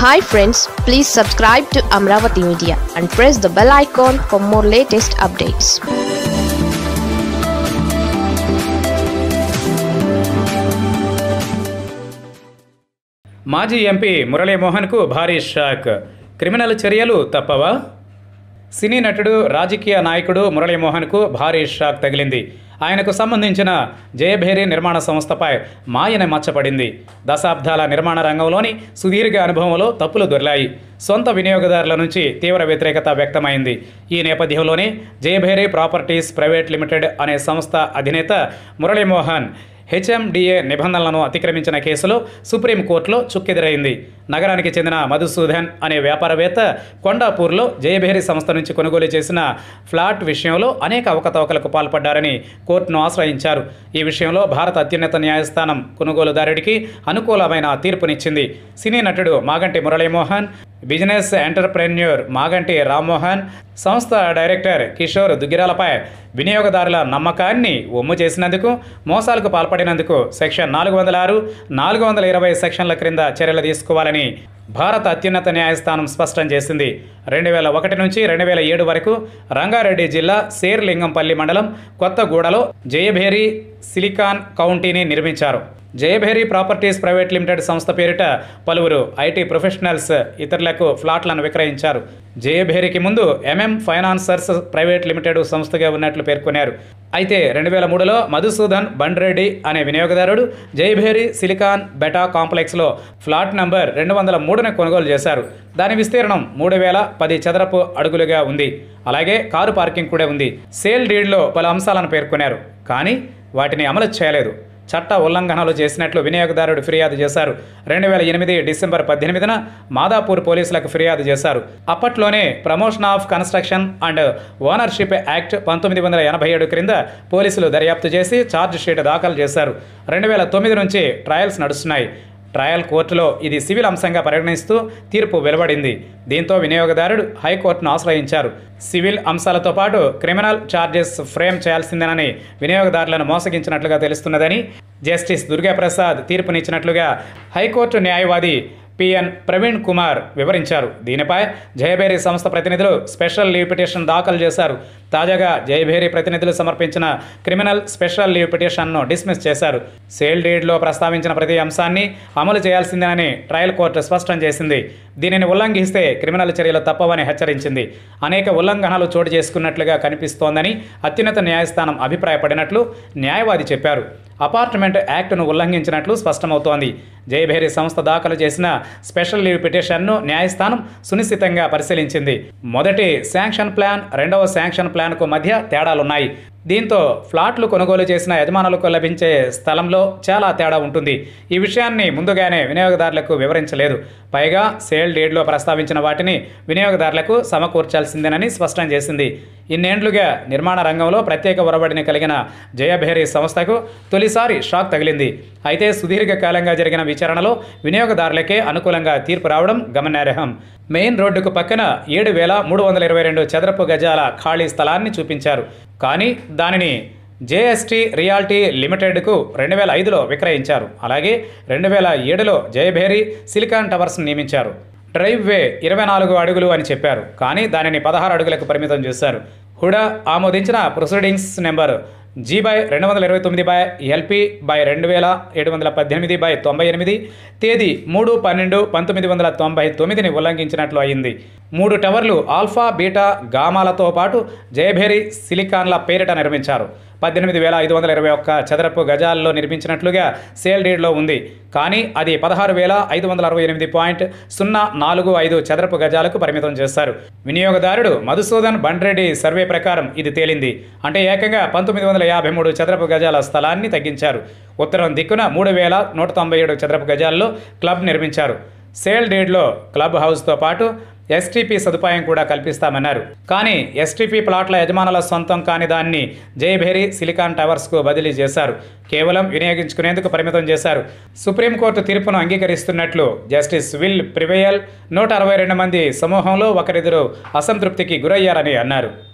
hi friends please subscribe to Amaravati media and press the bell icon for more latest updates మాజీ MP మురళీమోహన్కు భారీ shock criminal చర్యలు తప్పవా సినీ నటుడు రాజకీయ నాయకుడు మురళీమోహన్కు భారీ షాక్ తగిలింది ఆయనకు సంబంధించిన జయభేరి నిర్మాణ సంస్థపై మాయన మచ్చపడింది దశాబ్దాల నిర్మాణ రంగంలోని సుదీర్ఘ అనుభవంలో తప్పులు దొర్లాయి సొంత వినియోగదారుల నుంచి తీవ్ర వ్యతిరేకత వ్యక్తమైంది ఈ నేపథ్యంలోనే జయభేరి ప్రాపర్టీస్ ప్రైవేట్ లిమిటెడ్ అనే సంస్థ అధినేత మురళీమోహన్ హెచ్ఎండిఏ నిబంధనలను అతిక్రమించిన కేసులో సుప్రీంకోర్టులో చుక్కెదురైంది నగరానికి చెందిన మధుసూదన్ అనే వ్యాపారవేత్త కొండాపూర్లో జయభేరి సంస్థ నుంచి కొనుగోలు చేసిన ఫ్లాట్ విషయంలో అనేక అవకతవకలకు పాల్పడ్డారని కోర్టును ఆశ్రయించారు ఈ విషయంలో భారత అత్యున్నత న్యాయస్థానం కొనుగోలుదారుడికి అనుకూలమైన తీర్పునిచ్చింది సినీ నటుడు మాగంటి మురళీమోహన్ బిజినెస్ ఎంటర్ప్రెన్యూర్ మాగంటి రామ్మోహన్ సంస్థ డైరెక్టర్ కిషోర్ దుగ్గిరాలపై వినియోగదారుల నమ్మకాన్ని ఒమ్ము చేసినందుకు మోసాలకు పాల్పడినందుకు సెక్షన్ నాలుగు వందల ఆరు నాలుగు వందల ఇరవై సెక్షన్ల క్రింద చర్యలు తీసుకోవాలని భారత అత్యున్నత న్యాయస్థానం స్పష్టం చేసింది రెండు వేల ఒకటి నుంచి రెండు వేల ఏడు వరకు రంగారెడ్డి జిల్లా శేర్లింగంపల్లి మండలం కొత్తగూడలో జయభేరి సిలికాన్ కౌంటీని నిర్మించారు జయభేరి ప్రాపర్టీస్ ప్రైవేట్ లిమిటెడ్ సంస్థ పేరిట పలువురు ఐటీ ప్రొఫెషనల్స్ ఇతరులకు ఫ్లాట్లను విక్రయించారు జయభేరికి ముందు ఎంఎం ఫైనాన్సర్స్ ప్రైవేట్ లిమిటెడ్ సంస్థగా ఉన్నట్లు పేర్కొన్నారు అయితే రెండు వేల మూడులో మధుసూదన్ బండ్రెడ్డి అనే వినియోగదారుడు జయభేరి సిలికాన్ బెటా కాంప్లెక్స్లో ఫ్లాట్ నంబర్ రెండు వందల మూడును కొనుగోలు చేశారు దాని విస్తీర్ణం మూడు వేల పది చదరపు అడుగులుగా ఉంది అలాగే కారు పార్కింగ్ కూడా ఉంది సేల్ డీడ్లో పలు అంశాలను పేర్కొన్నారు కానీ వాటిని అమలు చేయలేదు చట్ట ఉల్లంఘనలు చేసినట్లు వినియోగదారుడు ఫిర్యాదు చేశారు రెండు వేల ఎనిమిది డిసెంబర్ పద్దెనిమిదిన మాదాపూర్ పోలీసులకు ఫిర్యాదు చేశారు అప్పట్లోనే promotion of construction and ownership act పంతొమ్మిది వందల ఎనభై ఏడు క్రింద పోలీసులు దర్యాప్తు చేసి ఛార్జ్ షీట్ దాఖలు చేశారు రెండు వేల తొమ్మిది నుంచి ట్రయల్స్ నడుస్తున్నాయి ట్రయల్ కోర్టులో ఇది సివిల్ అంశంగా పరిగణిస్తూ తీర్పు వెలువడింది దీంతో వినియోగదారుడు హైకోర్టును ఆశ్రయించారు సివిల్ అంశాలతో పాటు క్రిమినల్ ఛార్జెస్ ఫ్రేమ్ చేయాల్సిందేనని వినియోగదారులను మోసగించినట్లుగా తెలుస్తున్నదని జస్టిస్ దుర్గాప్రసాద్ తీర్పునిచ్చినట్లుగా హైకోర్టు న్యాయవాది పిఎన్ ప్రవీణ్ కుమార్ వివరించారు దీనిపై జయభేరి సంస్థ ప్రతినిధులు స్పెషల్ లీవ్ పిటిషన్ దాఖలు చేశారు తాజాగా జయభేరి ప్రతినిధులు సమర్పించిన క్రిమినల్ స్పెషల్ లీవ్ పిటిషన్ను డిస్మిస్ చేశారు సేల్ డీడ్లో ప్రస్తావించిన ప్రతి అంశాన్ని అమలు చేయాల్సిందేనని ట్రయల్ కోర్టు స్పష్టం చేసింది దీనిని ఉల్లంఘిస్తే క్రిమినల్ చర్యలు తప్పవని హెచ్చరించింది అనేక ఉల్లంఘనలు చోటు చేసుకున్నట్లుగా కనిపిస్తోందని అత్యున్నత న్యాయస్థానం అభిప్రాయపడినట్లు న్యాయవాది చెప్పారు అపార్ట్మెంట్ యాక్ట్ను ఉల్లంఘించినట్లు స్పష్టమవుతోంది జయభేరి సంస్థ దాఖలు చేసిన స్పెషల్ లీవ్ పిటిషన్ను న్యాయస్థానం సునిశ్చితంగా పరిశీలించింది మొదటి శాంక్షన్ ప్లాన్ రెండవ శాంక్షన్ ప్లాన్కు మధ్య తేడాలున్నాయి దీంతో ఫ్లాట్లు కొనుగోలు చేసిన యజమానులకు లభించే స్థలంలో చాలా తేడా ఉంటుంది ఈ విషయాన్ని ముందుగానే వినియోగదారులకు వివరించలేదు పైగా సేల్ డేడ్లో ప్రస్తావించిన వాటిని వినియోగదారులకు సమకూర్చాల్సిందేనని స్పష్టం చేసింది ఇన్నేండ్లుగా నిర్మాణ రంగంలో ప్రత్యేక ఒరబడిని కలిగిన జయభేరి సంస్థకు తొలిసారి షాక్ తగిలింది అయితే సుదీర్ఘకాలంగా జరిగిన విచారణలో వినియోగదారులకే అనుకూలంగా తీర్పు రావడం గమనార్హం మెయిన్ రోడ్డుకు పక్కన ఏడు వేల మూడు వందల ఇరవై రెండు చదరపు గజాల ఖాళీ స్థలాన్ని చూపించారు కానీ దానిని జేఎస్టీ రియాల్టీ లిమిటెడ్కు రెండు వేల ఐదులో విక్రయించారు అలాగే రెండు వేల ఏడులో జయభేరి సిలికాన్ టవర్స్ నియమించారు డ్రైవ్ వే ఇరవై నాలుగు అడుగులు అని చెప్పారు కానీ దానిని పదహారు అడుగులకు పరిమితం చేశారు హుడా ఆమోదించిన ప్రొసీడింగ్స్ నెంబర్ జీ బై రెండు వందల ఇరవై తొమ్మిది బై ఎల్పి బై రెండు వేల ఏడు వందల పద్దెనిమిది బై తొంభై ఎనిమిది తేదీ మూడు పన్నెండు పంతొమ్మిది వందల తొంభై తొమ్మిదిని ఉల్లంఘించినట్లు అయింది మూడు టవర్లు ఆల్ఫా బీటా గామాలతో పాటు జయభేరి సిలికాన్ల పేరిట నిర్మించారు పద్దెనిమిది వేల ఐదు వందల ఇరవై ఒక్క చదరపు గజాల్లో నిర్మించినట్లుగా సేల్ డీడ్లో ఉంది కానీ అది పదహారు వేల ఐదు వందల అరవై ఎనిమిది పాయింట్ సున్నా నాలుగు ఐదు చదరపు గజాలకు పరిమితం చేశారు వినియోగదారుడు మధుసూదన్ బండ్రెడ్డి సర్వే ప్రకారం ఇది తేలింది అంటే ఏకంగా పంతొమ్మిది వందల యాభై మూడు చదరపు గజాల స్థలాన్ని తగ్గించారు ఉత్తరం దిక్కున మూడు వేల నూట తొంభై ఏడు చదరపు గజాల్లో క్లబ్ నిర్మించారు సేల్ డేడ్లో క్లబ్ హౌస్తో పాటు ఎస్టీపీ సదుపాయం కూడా కల్పిస్తామన్నారు కానీ ఎస్టీపీ ప్లాట్ల యజమానుల సొంతం కాని దాన్ని జయభేరి సిలికాన్ టవర్స్కు బదిలీ చేశారు కేవలం వినియోగించుకునేందుకు పరిమితం చేశారు సుప్రీంకోర్టు తీర్పును అంగీకరిస్తున్నట్లు జస్టిస్ విల్ ప్రివేయల్ నూట అరవై రెండు మంది సమూహంలో ఒకరిద్దరు అసంతృప్తికి గురయ్యారని అన్నారు